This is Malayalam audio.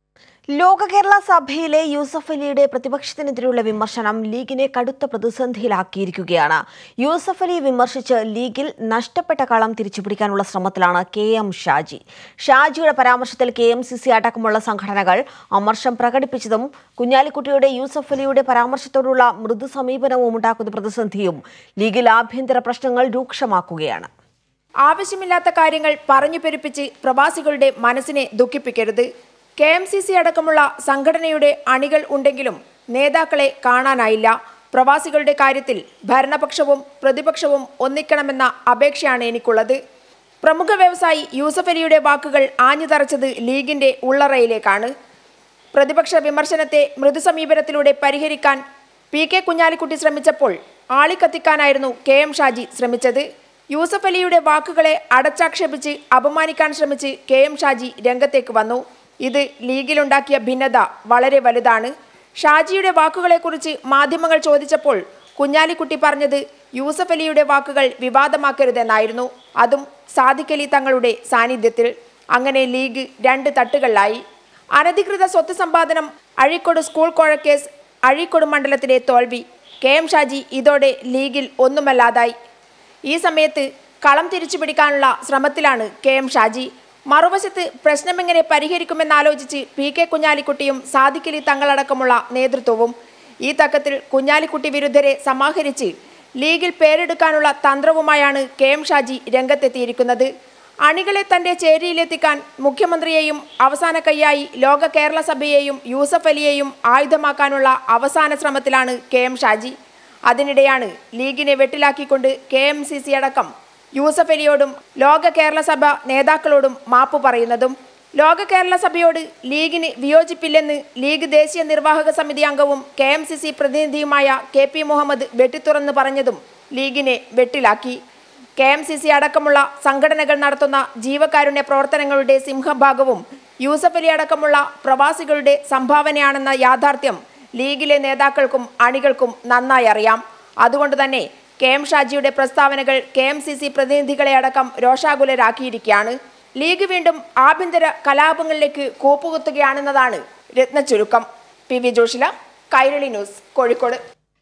ലോക കേരള സഭയിലെ യൂസഫ് അലിയുടെ പ്രതിപക്ഷത്തിനെതിരെയുള്ള വിമർശനം ലീഗിനെ കടുത്ത പ്രതിസന്ധിയിലാക്കിയിരിക്കുകയാണ് യൂസഫ് അലിയെ വിമർശിച്ച് ലീഗിൽ നഷ്ടപ്പെട്ട കളം തിരിച്ചുപിടിക്കാനുള്ള ശ്രമത്തിലാണ് കെ എം ഷാജി ഷാജിയുടെ പരാമർശത്തിൽ കെ എം സി സി അടക്കമുള്ള സംഘടനകൾ അമർഷം പ്രകടിപ്പിച്ചതും കുഞ്ഞാലിക്കുട്ടിയുടെ യൂസഫ് അലിയുടെ പരാമർശത്തോടുള്ള മൃദു സമീപനവും ഉണ്ടാക്കുന്ന പ്രതിസന്ധിയും ലീഗിൽ ആഭ്യന്തര പ്രശ്നങ്ങൾ രൂക്ഷമാക്കുകയാണ് ആവശ്യമില്ലാത്ത കാര്യങ്ങൾ പറഞ്ഞു പെരുപ്പിച്ച് പ്രവാസികളുടെ മനസ്സിനെ ദുഃഖിപ്പിക്കരുത് കെ എം സി സി അടക്കമുള്ള സംഘടനയുടെ അണികൾ ഉണ്ടെങ്കിലും നേതാക്കളെ കാണാനായില്ല പ്രവാസികളുടെ കാര്യത്തിൽ ഭരണപക്ഷവും പ്രതിപക്ഷവും ഒന്നിക്കണമെന്ന അപേക്ഷയാണ് എനിക്കുള്ളത് പ്രമുഖ വ്യവസായി യൂസഫ് അലിയുടെ വാക്കുകൾ ആഞ്ഞുതറച്ചത് ലീഗിന്റെ ഉള്ളറയിലേക്കാണ് പ്രതിപക്ഷ വിമർശനത്തെ മൃദുസമീപനത്തിലൂടെ പരിഹരിക്കാൻ പി കെ കുഞ്ഞാലിക്കുട്ടി ശ്രമിച്ചപ്പോൾ ആളിക്കത്തിക്കാനായിരുന്നു കെ എം ഷാജി ശ്രമിച്ചത് യൂസഫ് അലിയുടെ വാക്കുകളെ അടച്ചാക്ഷേപിച്ച് അപമാനിക്കാൻ ശ്രമിച്ച് കെ എം ഷാജി രംഗത്തേക്ക് വന്നു ഇത് ലീഗിലുണ്ടാക്കിയ ഭിന്നത വളരെ വലുതാണ് ഷാജിയുടെ വാക്കുകളെക്കുറിച്ച് മാധ്യമങ്ങൾ ചോദിച്ചപ്പോൾ കുഞ്ഞാലിക്കുട്ടി പറഞ്ഞത് യൂസഫ് അലിയുടെ വാക്കുകൾ വിവാദമാക്കരുതെന്നായിരുന്നു അതും സാദിഖലി തങ്ങളുടെ സാന്നിധ്യത്തിൽ അങ്ങനെ ലീഗ് രണ്ട് തട്ടുകളിലായി അനധികൃത സ്വത്ത് സമ്പാദനം അഴീക്കോട് സ്കൂൾ കോഴക്കേസ് അഴീക്കോട് മണ്ഡലത്തിലെ തോൽവി കെ എം ഷാജി ഇതോടെ ലീഗിൽ ഒന്നുമല്ലാതായി ഈ സമയത്ത് കളം തിരിച്ചു പിടിക്കാനുള്ള ശ്രമത്തിലാണ് കെ എം ഷാജി മറുവശത്ത് പ്രശ്നമെങ്ങനെ പരിഹരിക്കുമെന്നാലോചിച്ച് പി കെ കുഞ്ഞാലിക്കുട്ടിയും സാദിഖലി തങ്ങളടക്കമുള്ള നേതൃത്വവും ഈ തക്കത്തിൽ കുഞ്ഞാലിക്കുട്ടി വിരുദ്ധരെ സമാഹരിച്ച് ലീഗിൽ പേരെടുക്കാനുള്ള തന്ത്രവുമായാണ് കെ എം ഷാജി രംഗത്തെത്തിയിരിക്കുന്നത് അണികളെ തന്റെ ചേരിയിലെത്തിക്കാൻ മുഖ്യമന്ത്രിയെയും അവസാന കൈയായി ലോക കേരള സഭയെയും യൂസഫ് അലിയെയും ആയുധമാക്കാനുള്ള അവസാന ശ്രമത്തിലാണ് കെ എം ഷാജി അതിനിടെയാണ് ലീഗിനെ വെട്ടിലാക്കിക്കൊണ്ട് കെ എം സി സി അടക്കം യൂസഫ് അലിയോടും ലോക കേരള സഭ നേതാക്കളോടും മാപ്പ് പറയുന്നതും ലോക കേരള സഭയോട് ലീഗിന് വിയോജിപ്പില്ലെന്ന് ലീഗ് ദേശീയ നിർവാഹക സമിതി അംഗവും കെ എം സി സി പ്രതിനിധിയുമായ കെ പി മുഹമ്മദ് വെട്ടിത്തുറന്ന് പറഞ്ഞതും ലീഗിനെ വെട്ടിലാക്കി കെ എം സി സി അടക്കമുള്ള സംഘടനകൾ നടത്തുന്ന ജീവകാരുണ്യ പ്രവർത്തനങ്ങളുടെ സിംഹഭാഗവും യൂസഫ് അലി അടക്കമുള്ള പ്രവാസികളുടെ സംഭാവനയാണെന്ന യാഥാർത്ഥ്യം ലീഗിലെ നേതാക്കൾക്കും അണികൾക്കും നന്നായി അറിയാം അതുകൊണ്ട് തന്നെ കെ എം ഷാജിയുടെ പ്രസ്താവനകൾ കെ എം സി സി പ്രതിനിധികളെ അടക്കം രോഷാകുലരാക്കിയിരിക്കുകയാണ് ലീഗ് വീണ്ടും ആഭ്യന്തര കലാപങ്ങളിലേക്ക് കൂപ്പുകുത്തുകയാണെന്നതാണ് രത്നച്ചുരുക്കം P V Joshila Kairali news Kozhikode